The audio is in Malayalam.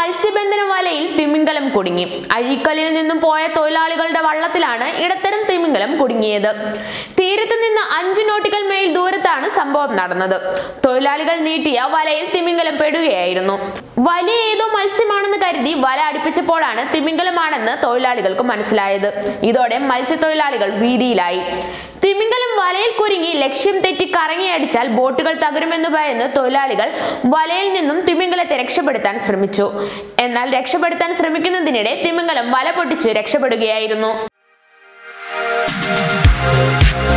മത്സ്യബന്ധന വലയിൽ തിമിംഗലം കുടുങ്ങി അഴീക്കലിൽ നിന്നും പോയ തൊഴിലാളികളുടെ വള്ളത്തിലാണ് ഇടത്തരം തിമിംഗലം കുടുങ്ങിയത് തീരത്ത് നിന്ന് അഞ്ച് നോട്ടിക്കൽ മൈൽ ദൂരത്താണ് സംഭവം നടന്നത് തൊഴിലാളികൾ നീട്ടിയ വലയിൽ തിമിംഗലം പെടുകയായിരുന്നു വലിയ ഏതോ മത്സ്യമാണെന്ന് കരുതി വല അടുപ്പിച്ചപ്പോഴാണ് തിമിംഗലമാണെന്ന് തൊഴിലാളികൾക്ക് മനസ്സിലായത് ഇതോടെ മത്സ്യത്തൊഴിലാളികൾ ഭീതിയിലായി തിമിംഗലം വലയിൽ കുരുങ്ങി ലക്ഷ്യം തെറ്റി കറങ്ങിയടിച്ചാൽ ബോട്ടുകൾ തകരുമെന്ന് ഭയന്ന് തൊഴിലാളികൾ വലയിൽ നിന്നും തിമിംഗലത്തെ രക്ഷപ്പെടുത്താൻ ശ്രമിച്ചു എന്നാൽ രക്ഷപ്പെടുത്താൻ ശ്രമിക്കുന്നതിനിടെ തിമിംഗലം വല പൊട്ടിച്ച് രക്ഷപ്പെടുകയായിരുന്നു